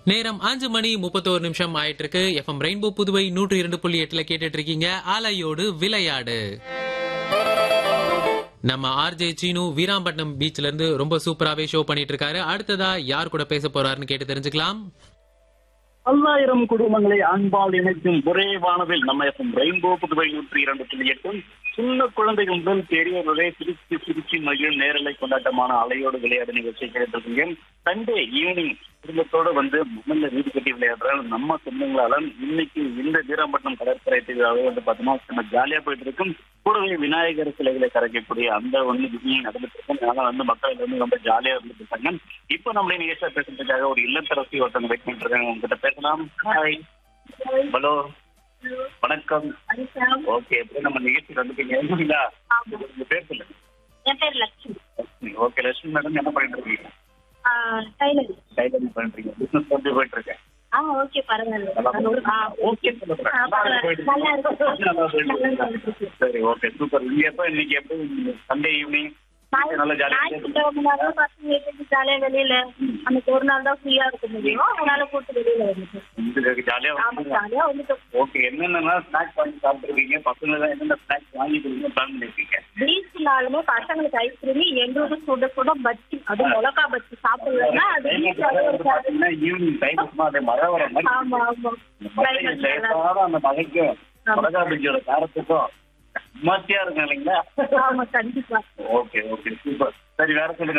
நேரம் அஞ்சு மணி முப்பத்தோரு நிமிஷம் ஆயிட்டு இருக்கு எஃப்எம் ரெயின்போ புதுவை நூற்றி இரண்டு புள்ளி எட்டுல கேட்டுட்டு இருக்கீங்க ஆலையோடு விளையாடு நம்ம ஆர்ஜே சீனு வீராம்பட்டினம் பீச்ல இருந்து ரொம்ப சூப்பராவே ஷோ பண்ணிட்டு இருக்காரு அடுத்ததா யார் கூட பேச போறாருன்னு கேட்டு தெரிஞ்சுக்கலாம் பல்லாயிரம் குடும்பங்களை அன்பால் இணைக்கும் ஒரே வானவில் நம்ம எஃப்எம் ரெயின்போ புதுவை நூற்றி இரண்டு புள்ளி எட்டும் சின்ன குழந்தைகள் முதல் பெரியவர்களே சிரிச்சு சிரிச்சு மகிழும் நேரலை கொண்டாட்டமான அலையோடு விளையாடு நிகழ்ச்சி கேட்டிருக்கீங்க சண்டே ஈவினிங் குடும்பத்தோட வந்து மண்ணில் வீடு கட்டி விளையாடுற நம்ம சொந்தங்களால இன்னைக்கு இந்த வீராம்பட்டினம் கடற்கரை திருவிழாவே வந்து பார்த்தோம்னா நம்ம ஜாலியா போயிட்டு இருக்கும் கூடவே விநாயகர் சிலைகளை கரைக்கக்கூடிய அந்த ஒண்ணு விஷயம் நடந்துட்டு இருக்கும் அதனால வந்து மக்கள் வந்து ரொம்ப ஜாலியா இருந்துட்டு இருக்காங்க இப்போ நம்மளே நிகழ்ச்சியா பேசுறதுக்காக ஒரு இல்லத்தரசி ஒருத்தவங்க வெயிட் பண்ணிட்டு இருக்காங்க உங்ககிட்ட பேசலாம் ஹாய் ஹலோ வணக்கம் ஓகே எப்படி நம்ம நிகழ்ச்சிக்கு வந்துட்டீங்க இல்லைங்களா உங்க பேர் சொல்லுங்க என் பேர் லட்சுமி ஓகே லட்சுமி மேடம் என்ன பண்ணிட்டு இருக்கீங்க டைலர் டைலரிங் பண்ணிட்டு பிசினஸ் எப்படி போயிட்டு இருக்கேன் ஆ ஓகே பரவாயில்ல ஆ ஓகே ஆ, பரவாயில்ல. நல்லா இருக்கு. நல்லா இருக்கு. சரி ஓகே சூப்பர் இங்க எப்ப இன்னைக்கு எப்போ சண்டே ஈவினிங் நல்லா ஜாலியா ஞாயிற்றுக்கிழமை நேரம் பசங்க எப்படி ஜாலியா வெளியில அன்னைக்கு ஒரு நாள் தான் ஃப்ரீயா இருக்க முடியும் அதனால கூட்டு வெளியில வந்துட்டு இதுக்கு ஜாலியா ஆமா வந்து ஜாலியா வந்துட்டு ஓகே என்னென்ன ஸ்நாக்ஸ் வாங்கி சாப்பிட்டுருக்கீங்க பசங்க தான் என்னென்ன ஸ்நாக்ஸ் வாங்கி கொடுங்க பிளான் பண்ணிருக்கீங்க பீச்னாலுமே பசங்களுக்கு ஐஸ்கிரீம் எங்களுக்கு சுட சுட பஜ்ஜி அது மிளகா பஜ்ஜி சாப்பிடலன்னா அது வீட்டுல இருக்காது பாத்தீங்கன்னா ஈவினிங் டைம் அது மழை வர மாதிரி ஆமா ஆமா மழை லேசான அந்த மழைக்கும் மிளகா பஜ்ஜியோட காரத்துக்கும் மத்தியா இருக்கும் இல்லைங்களா ஆமா கண்டிப்பா ஓகே ஓகே சூப்பர் சரி வேற சொல்லுங்க